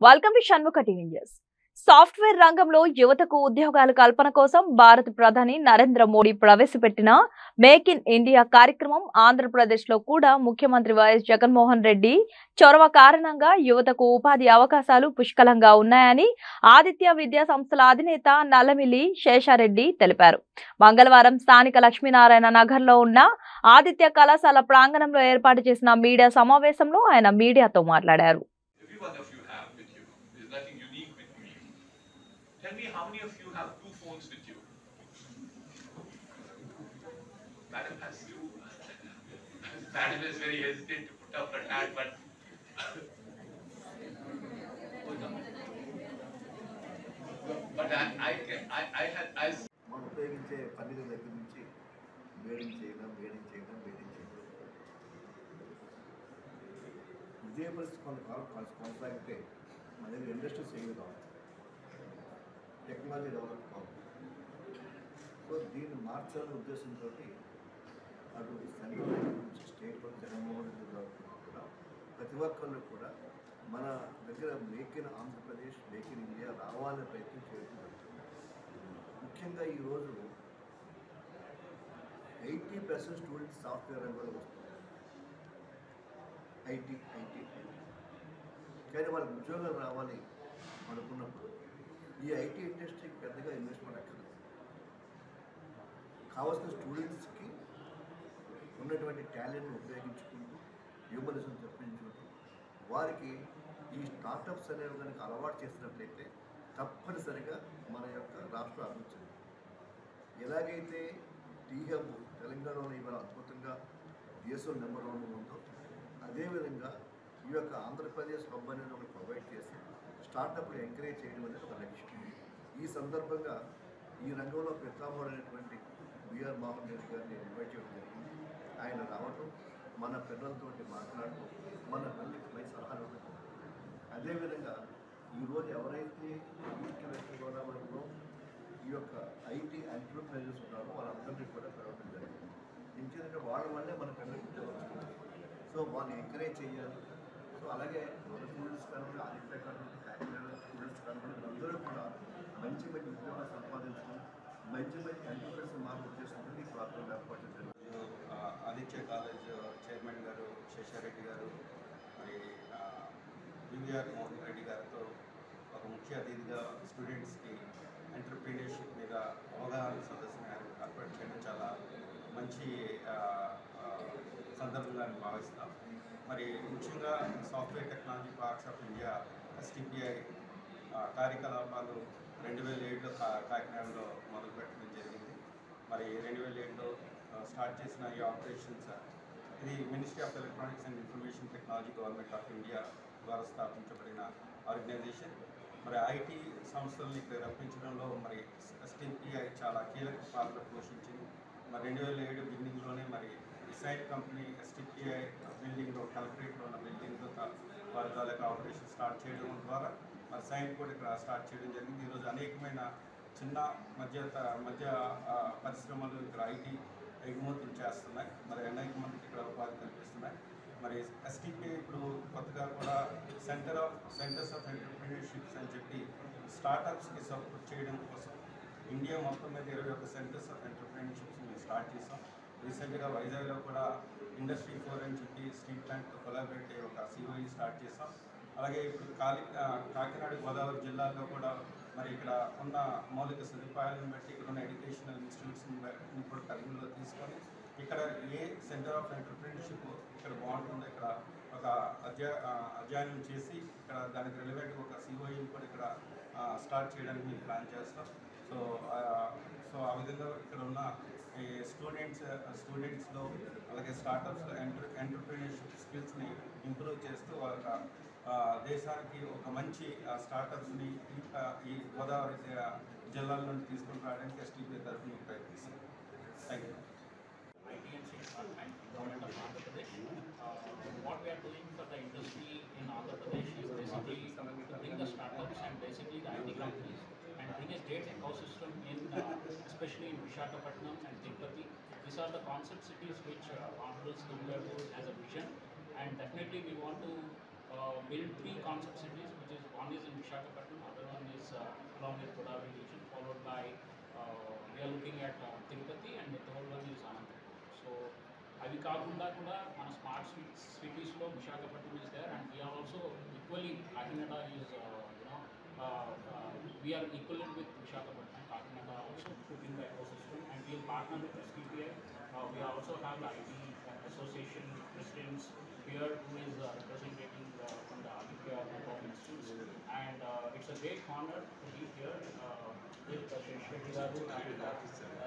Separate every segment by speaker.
Speaker 1: Welcome to Shanmukha TV news software రంగంలో యువతకు ఉద్యోగాల కల్పన కోసం భారత ప్రధాని నరేంద్ర మోడీ ప్రవేశపెట్టిన మేక్ ఇన్ ఇండియా కార్యక్రమం ఆంధ్రప్రదేశ్ లో కూడా ముఖ్యమంత్రి వైఎస్ జగన్మోహన్ రెడ్డి చొరవ కారణంగా యువతకు ఉపాధి అవకాశాలు పుష్కలంగా ఉన్నాయని ఆదిత్య విద్యా సంస్థల అధినేత నల్లమిల్లి శేషారెడ్డి తెలిపారు మంగళవారం స్థానిక లక్ష్మీనారాయణ నగర్ లో ఉన్న ఆదిత్య కళాశాల ప్రాంగణంలో ఏర్పాటు చేసిన మీడియా సమావేశంలో ఆయన మీడియాతో మాట్లాడారు
Speaker 2: every one of you have with you. There's nothing unique with me. Tell me how many of you have two phones with you? Madam has two. Madam is very hesitant to put up her hand, but. But I, I, can- I, I had, I
Speaker 3: మనం ఉపయోగించే పన్నీల దగ్గర నుంచి wading చేయడం wading చేయడం wading చేయడం ఇదే పరిస్థితి కొంతకాలం కొనస- కొనసాగితే మన దగ్గర ఇండస్ట్రీస్ ఏమి కావాలి టెక్నాలజీ డెవలప్ కావాలి సో దీన్ని మార్చాలనే ఉద్దేశంతో అటు సెంట్రల్ నుంచి స్టేట్ వరకు జగన్మోహన్ రెడ్డి గారు కూడా ప్రతి ఒక్కళ్ళు కూడా మన దగ్గర make in Andhra Pradesh make in India రావాలనే ప్రయత్నం చేయడం జరుగుతుంది ముఖ్యంగా ఈరోజు ఎయిటీ పర్సెంట్ స్టూడెంట్స్ సాఫ్ట్వేర్ రంగంలో వస్తున్నారు ఐటీ ఐటీ కానీ వాళ్ళకి ఉద్యోగాలు రావాలి అనుకున్నప్పుడు ఈ ఐటీ ఇండస్ట్రీకి పెద్దగా ఇన్వెస్ట్మెంట్ అక్కర్లేదు కావాల్సిన స్టూడెంట్స్కి ఉన్నటువంటి టాలెంట్ని ఉపయోగించుకుంటూ హ్యూమనిజం తెప్పించుకుంటూ వారికి ఈ స్టార్టప్స్ అనేవి కనుక అలవాటు చేసినట్లయితే తప్పనిసరిగా మన యొక్క రాష్ట్ర అభివృద్ధి చెందుతుంది. ఎలాగైతే టీ హబ్ తెలంగాణలో ఇవాళ అద్భుతంగా దేశం నెంబర్ వన్ ఉందో అదేవిధంగా ఈ యొక్క ఆంధ్రప్రదేశ్ హబ్ అనేది ఒకటి ప్రొవైడ్ చేసి స్టార్టప్లు ఎంకరేజ్ చేయడం అనేది ఒక లక్ష్యం ఈ సందర్భంగా ఈ రంగంలో పితామహుడైనటువంటి బిఆర్ మోహన్ రెడ్డి గారిని ఇన్వైట్ చేయడం జరిగింది ఆయన రావటం మన పిల్లలతోటి మాట్లాడుతూ మన పిల్లలకి పై సలహాలు ఇవ్వడం. అదేవిధంగా ఈరోజు ఎవరైతే ఈస్ట్ వెస్ట్ గోదావరిలో ఈ యొక్క ఐటీ ఎంటర్ప్రైజెస్ ఉన్నారో వాళ్ళందరినీ కూడా పిలవడం జరిగింది ఎందుకంటే వాళ్ళ వల్లే మన పిల్లలకి ఉద్యోగం వస్తుంది సో వాళ్ళని ఎంకరేజ్ చేయాలి సో అలాగే మన స్టూడెంట్స్ కానివ్వండి ఆదిత్య కానివ్వండి కాకినాడ స్టూడెంట్స్ కానివ్వండి అందరూ కూడా మంచి మంచి ఉద్యోగాలు సంపాదించుకుని మంచి మంచి ఎంటర్ప్రైజ్ మార్పు ఉద్దేశంతో ఈ ప్రోగ్రాం ఏర్పాటు జరిగింది
Speaker 4: ఆ, ఆదిత్య కాలేజ్ చైర్మన్ గారు శేషారెడ్డి గారు మరి ఆ, వివిఆర్ మోహన్ రెడ్డి గారితో ఒక ముఖ్య అతిథిగా స్టూడెంట్స్కి ఎంటర్ప్రీనర్షిప్ మీద అవగాహన సదస్సును ఏర్పాటు చేయడం చాలా మంచి ఆ, ఆ, సందర్భంగా నేను భావిస్తాం మరి ముఖ్యంగా software technology parks of India STPI కార్యకలాపాలు రెండు వేల ఏడులో కా కాకినాడలో మొదలుపెట్టడం జరిగింది మరి రెండు వేల ఏడులో స్టార్ట్ చేసిన ఈ ఆపరేషన్స్ ఇది ministry of electronics and information technology government of India ద్వారా స్థాపించబడిన ఆర్గనైజేషన్ మరి ఐటీ సంస్థల్ని ఇక్కడ రప్పించడంలో మరి ఎస్టీపీఐ చాలా కీలక పాత్ర పోషించింది మరి రెండు వేల ఏడు బిగినింగ్లోనే మరి డిసైడ్ కంపెనీ ఎస్టీపీఐ బిల్డింగ్లో కలెక్టరేట్లో ఉన్న బిల్డింగ్లో వారి తాలూకా ఆపరేషన్ స్టార్ట్ చేయడం ద్వారా మరి సైన్ కూడా ఇక్కడ స్టార్ట్ చేయడం జరిగింది ఈరోజు అనేకమైన చిన్న మధ్య మధ్య ఆ, పరిశ్రమలు ఇక్కడ ఐటీ ఎగుమతులు చేస్తున్నాయి మరి అనేక మందికి ఇక్కడ ఉపాధి కల్పిస్తున్నాయి మరి ఎస్టీపీ ఇప్పుడు కొత్తగా కూడా centre of centres of entrepreneurships అని చెప్పి స్టార్టప్స్కి సపోర్ట్ చేయడం కోసం ఇండియా మొత్తం మీద ఇరవై ఒక సెంటర్స్ ఆఫ్ ఎంటర్ప్రీనర్షిప్స్ మేము స్టార్ట్ చేసాం రీసెంట్గా వైజాగ్లో కూడా ఇండస్ట్రీ ఫోర్ అని చెప్పి స్ట్రీట్ ప్లాంట్తో కొలాబరేట్ అయ్యి ఒక సిఓఈ స్టార్ట్ చేసాం అలాగే ఇప్పుడు కాలి ఆ, కాకినాడ గోదావరి జిల్లాలో కూడా మరి ఇక్కడ ఉన్న మౌలిక సదుపాయాలను బట్టి ఇక్కడ ఉన్న ఎడ్యుకేషనల్ ఇన్స్టిట్యూట్స్ని బట్టి కూడా పరిగణలో తీసుకొని ఇక్కడ ఏ సెంటర్ ఆఫ్ ఎంటర్ప్రీనర్షిప్ ఇక్కడ బాగుంటుందో ఇక్కడ ఒక అధ్యయ ఆ, అధ్యయనం చేసి ఇక్కడ దానికి రిలవెంట్ ఒక సిఓఈని కూడా ఇక్కడ స్టార్ట్ చేయడానికి మేము ప్లాన్ చేస్తాం సో ఆ, సో ఆ విధంగా ఇక్కడ ఉన్న ఈ స్టూడెంట్స్ స్టూడెంట్స్లో అలాగే స్టార్టప్స్లో ఎంటర్ ఎంటర్ప్రీనర్షిప్ స్కిల్స్ని ఇంప్రూవ్ చేస్తూ వాళ్ళ ఆ, దేశానికి ఒక మంచి స్టార్టప్స్ని ఈ గోదావరి జిల్లా- జిల్లాల నుండి తీసుకుని రావడానికి ఎస్టీపీ తరఫున ప్రయత్నిస్తాం thank you
Speaker 5: IT and State Department, Government of Andhra Pradesh. Uh, What we are doing for the industry in Andhra Pradesh is basically to bring the startups and basically the IT companies and bring a great ecosystem in, uh, especially in Visakhapatnam and Tirupati. These are the concept cities which uh, Honorable Stimularu has a vision and definitely we want to uh, build three concept cities which is one is are looking at uh, Tirupati and the third one is Anantapur. So అవి కాకుండా కూడా మన smart సిటీస్లో Visakhapatnam is there and we're also equally Kakinada is you know we're equal with Visakhapatnam Kakinada also putting the ecosystem and we'll partner with STPI we also have the IT association presidents here who is uh, representing uh, from the Aditya group of institutes and uh, it's a great honor to be here uh, with uh, Shri Garu and uh,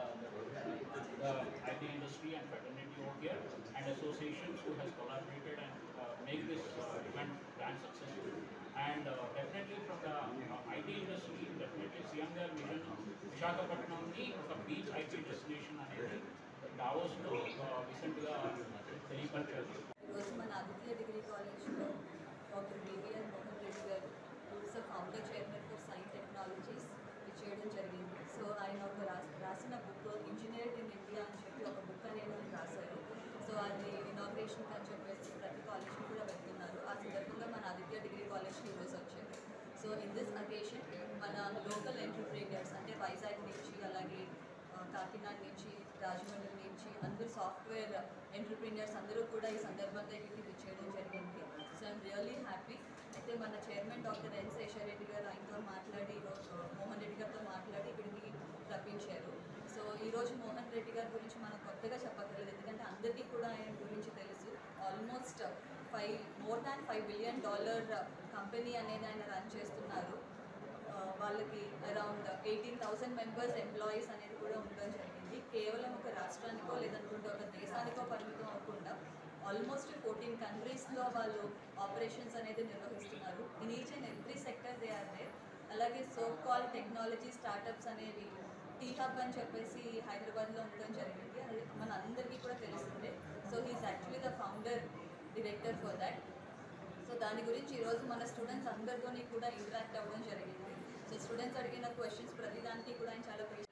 Speaker 5: uh, the IT industry and fraternity over here and associations who has collaborated and uh, make this uh, event grand successful and uh, definitely from the uh, IT industry definitely CM గారి vision విశాఖపట్నంని ఒక beach IT destination అనేది డావోస్లో రీసెంట్గా తెలియపరిచారు
Speaker 6: ఈరోజు మన Aditya degree కాలేజ్లో doctor BVR Mohan Reddy గారు rules of founder chairman for science technologies చేయడం జరిగింది సో ఆయన ఒక రాస్ రాసిన బుక్ ఇంజనీర్ ఇన్ ఇండియా అని చెప్పి ఒక బుక్ అనేది ఆయన రాశారు సో అది ఇనాగ్రేషన్ అని చెప్పేసి ప్రతి కాలేజ్కి కూడా వెళ్తున్నారు ఆ సందర్భంగా మన ఆదిత్య డిగ్రీ కాలేజ్కి ఈరోజు వచ్చారు సో ఇన్ దిస్ అకేషన్ మన లోకల్ ఎంటర్ప్రీనియర్స్ అంటే వైజాగ్ నుంచి అలాగే ఆ, కాకినాడ నుంచి రాజమండ్రి నుంచి అందరూ సాఫ్ట్వేర్ ఎంటర్ప్రీనియర్స్ అందరూ కూడా ఈ సందర్భంగా ఇక్కడికి చేయడం జరిగింది సో ఐఎమ్ రియల్లీ హ్యాపీ అయితే మన చైర్మన్ డాక్టర్ ఎన్ శేషారెడ్డి గారు ఆయనతో మాట్లాడి ఈరోజు మోహన్ రెడ్డి గారితో మాట్లాడి ఇక్కడికి రప్పించారు సో ఈరోజు మోహన్ రెడ్డి గారి గురించి మనం కొత్తగా చెప్పక్కర్లేదు ఎందుకంటే అందరికీ కూడా ఆయన గురించి తెలుసు almost five more than five billion dollar company అనేది ఆయన రన్ చేస్తున్నారు ఆ, వాళ్ళకి around eighteen thousand members employees అనేది కూడా ఉండడం జరిగింది కేవలం ఒక రాష్ట్రానికో లేదనుకుంటే ఒక దేశానికో పరిమితం అవ్వకుండా ఆల్మోస్ట్ ఫోర్టీన్ కంట్రీస్లో వాళ్ళు ఆపరేషన్స్ అనేది నిర్వహిస్తున్నారు in each and every sector they are there అలాగే సో కాల్ టెక్నాలజీ స్టార్టప్స్ అనేవి టీ హబ్ అని చెప్పేసి హైదరాబాద్లో ఉండడం జరిగింది అది మన అందరికీ కూడా తెలిసిందే so he's actually the founder director for that so దాని గురించి ఈరోజు మన స్టూడెంట్స్ అందరితోని కూడా ఇంటరాక్ట్ అవ్వడం జరిగింది సో స్టూడెంట్స్ అడిగిన క్వశ్చన్స్ ప్రతిదానికి కూడా ఆయన చాలా